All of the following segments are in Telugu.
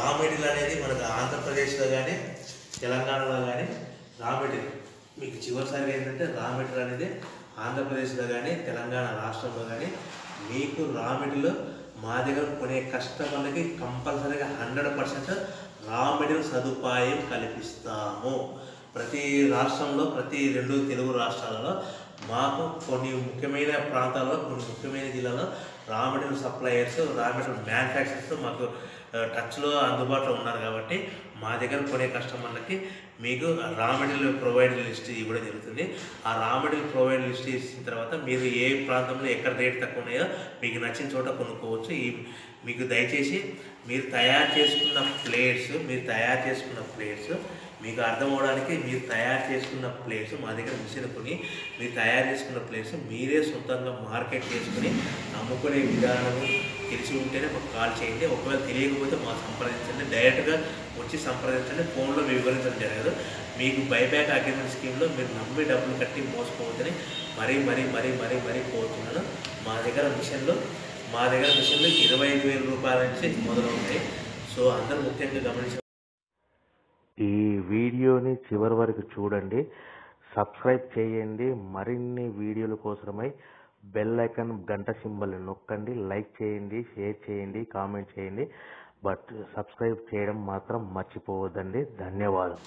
రా మెటీరియల్ అనేది మనకు ఆంధ్రప్రదేశ్లో కానీ తెలంగాణలో కానీ రా మెటీరియల్ మీకు చివరిసారిగా ఏంటంటే రా మెటీరియల్ అనేది ఆంధ్రప్రదేశ్లో కానీ తెలంగాణ రాష్ట్రంలో కానీ మీకు రా మెటీరియల్ మా దగ్గర కొనే కస్టమర్లకి కంపల్సరీగా హండ్రెడ్ పర్సెంట్ రా మెటీరియల్ సదుపాయం కల్పిస్తాము ప్రతి రాష్ట్రంలో ప్రతి రెండు తెలుగు రాష్ట్రాలలో మాకు కొన్ని ముఖ్యమైన ప్రాంతాల్లో కొన్ని ముఖ్యమైన జిల్లాలో raw material suppliers raw material manufacturers మాకు ఆ, టచ్లో అందుబాటులో ఉన్నారు కాబట్టి మా దగ్గర కొనే కస్టమర్లకి మీకు రా మెటీరియల్ ప్రొవైడ్ లిస్ట్ ఇవ్వడం జరుగుతుంది ఆ రా మెటీరియల్ ప్రొవైడ్ లిస్ట్ ఇచ్చిన తర్వాత మీరు ఏ ప్రాంతంలో ఎక్కడ రేట్ తక్కువ ఉన్నాయో మీకు నచ్చిన చోట కొనుక్కోవచ్చు ఈ మీకు దయచేసి మీరు తయారు చేసుకున్న ప్లేట్స్ మీరు తయారు చేసుకున్న ప్లేట్స్ మీకు అర్థం అవడానికి మీరు తయారు చేసుకున్న ప్లేట్స్ మా దగ్గర మిషన్ కొని మీరు తయారు చేసుకున్న ప్లేట్స్ మీరే సొంతంగా మార్కెట్ చేసుకుని అమ్ముకునే విధానము తెలిసి ఉంటేనే మాకు కాల్ చేయండి ఒకవేళ తెలియకపోతే మాకు సంప్రదించండి డైరెక్ట్గా వచ్చి సంప్రదించండి ఫోన్లో వివరించడం జరగదు మీకు బైబ్యాక్ అగ్రిమెంట్ స్కీమ్లో మీరు నమ్మి డబ్బులు కట్టి మోసపోవద్దని మరీ మరీ మరీ మరీ మరీ కోరుతున్నాను మా దగ్గర మిషన్లు మా దగ్గర మిషన్లు ఇరవై ఐదు వేల రూపాయల నుంచి మొదలవుతాయి సో అందరూ ముఖ్యంగా గమనించాలి ఈ వీడియోని చివరి వరకు చూడండి సబ్స్క్రైబ్ చేయండి మరిన్ని వీడియోల కోసమై బెల్ ఐకాన్ గంట సింబల్ నొక్కండి లైక్ చేయండి షేర్ చేయండి కామెంట్ చేయండి బట్ సబ్స్క్రైబ్ చేయడం మాత్రం మర్చిపోవద్దండి ధన్యవాదం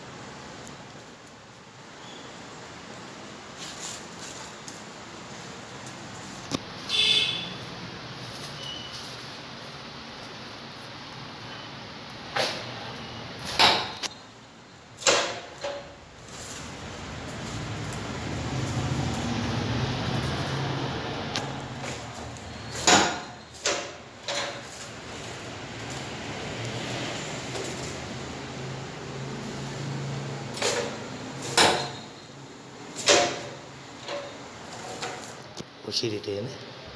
ఉసిరిటేనే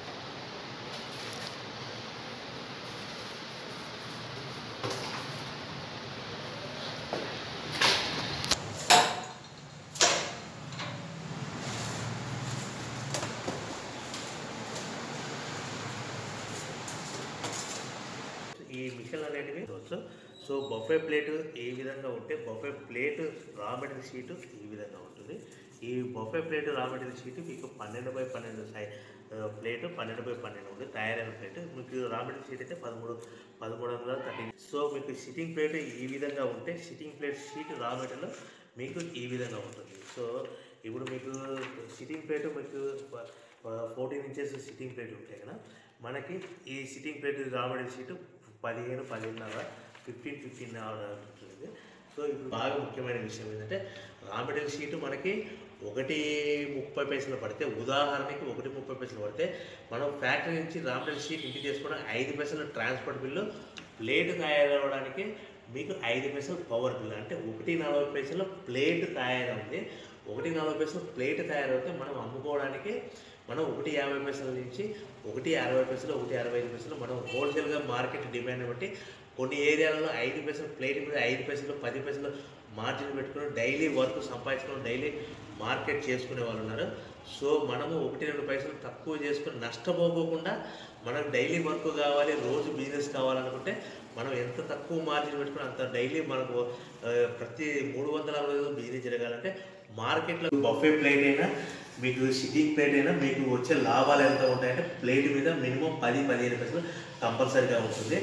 ఈ మిషన్ అనేటివి చూడొచ్చు సో బొఫే ప్లేట్ ఏ విధంగా ఉంటే buffet plate raw material sheet ఈ విధంగా ఉంటుంది ఈ buffet plate raw material sheet మీకు పన్నెండు బై పన్నెండు సై ప్లేట్ పన్నెండు బై పన్నెండు ఉంది తయారైన ప్లేట్ మీకు రా మెటీరియల్ షీట్ అయితే పదమూడు పదమూడు వందల థర్టీ సో మీకు సిట్టింగ్ ప్లేట్ ఈ విధంగా ఉంటే sitting plate sheet raw material మీకు ఈ విధంగా ఉంటుంది సో ఇప్పుడు మీకు సిట్టింగ్ ప్లేట్ మీకు ఫోర్టీన్ ఇంచెస్ సిట్టింగ్ ప్లేట్ ఉంటాయి కదా మనకి ఈ sitting plate raw material sheet పదిహేను పదిహేనున్నర ఫిఫ్టీన్ ఫిఫ్టీన్ ఉంటుంది సో ఇప్పుడు బాగా ముఖ్యమైన విషయం ఏంటంటే రా మెటీరియల్ షీట్ మనకి ఒకటి ముప్పై పైసలు పడితే ఉదాహరణకి ఒకటి ముప్పై పైసలు పడితే మనం ఫ్యాక్టరీ నుంచి రా మెటీరియల్ షీట్ ఇంటికి చేసుకోవడం ఐదు పైసలు ట్రాన్స్పోర్ట్ బిల్లు ప్లేట్ తయారవడానికి మీకు ఐదు పైసలు పవర్ బిల్ అంటే ఒకటి నలభై పైసలు ప్లేట్ తయారవుతుంది ఒకటి నలభై పైసలు ప్లేట్ తయారవుతే మనం అమ్ముకోవడానికి మనం ఒకటి యాభై పైసల నుంచి ఒకటి అరవై పైసలు ఒకటి అరవై ఐదు పైసలు మనం హోల్సేల్గా మార్కెట్ డిమాండ్ బట్టి కొన్ని ఏరియాలలో ఐదు పైసలు ప్లేట్ మీద ఐదు పైసలు పది పైసలు మార్జిన్ పెట్టుకుని డైలీ వర్క్ సంపాదించుకుని డైలీ మార్కెట్ చేసుకునే వాళ్ళు ఉన్నారు సో మనము ఒకటి రెండు పైసలు తక్కువ చేసుకుని నష్టపోకోకుండా మనకు డైలీ వర్క్ కావాలి రోజు బిజినెస్ కావాలనుకుంటే మనం ఎంత తక్కువ మార్జిన్ పెట్టుకుని అంత డైలీ మనకు ఆ, ప్రతి మూడు వందల అరవై రోజులు బిజినెస్ జరగాలంటే మార్కెట్లో బఫే ప్లేట్ అయినా మీకు సిట్టింగ్ ప్లేట్ అయినా మీకు వచ్చే లాభాలు ఎంత ఉంటాయంటే ప్లేట్ మీద మినిమం పది పదిహేను పైసలు కంపల్సరీగా ఉంటుంది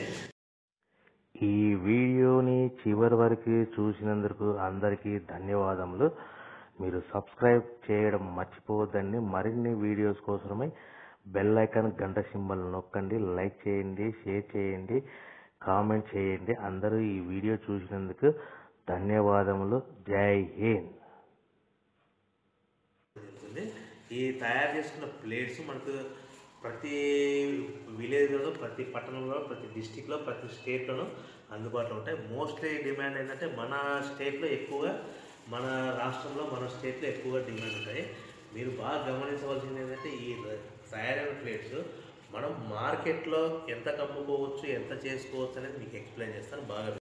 ఈ వీడియోని చివరి వరకు చూసినందుకు అందరికీ ధన్యవాదములు మీరు సబ్స్క్రైబ్ చేయడం మర్చిపోవద్దండి మరిన్ని వీడియోస్ కోసమై బెల్ ఐకాన్ గంట సింబల్ నొక్కండి లైక్ చేయండి షేర్ చేయండి కామెంట్ చేయండి అందరూ ఈ వీడియో చూసినందుకు ధన్యవాదములు జై హింద్ జరుగుతుంది ఈ తయారు చేసుకున్న ప్లేట్స్ మనకు ప్రతి విలేజ్లో ప్రతి పట్టణంలో ప్రతి డిస్టిక్లో ప్రతి స్టేట్లోనూ అందుబాటులో ఉంటాయి మోస్ట్లీ డిమాండ్ ఏంటంటే మన స్టేట్లో ఎక్కువగా మన రాష్ట్రంలో మన స్టేట్లో ఎక్కువగా డిమాండ్ ఉంటాయి మీరు బాగా గమనించవలసింది ఏంటంటే ఈ తయారైన ప్లేట్స్ మనం మార్కెట్లో ఎంత కమ్ముకోవచ్చు ఎంత చేసుకోవచ్చు అనేది మీకు ఎక్స్ప్లెయిన్ చేస్తాను బాగా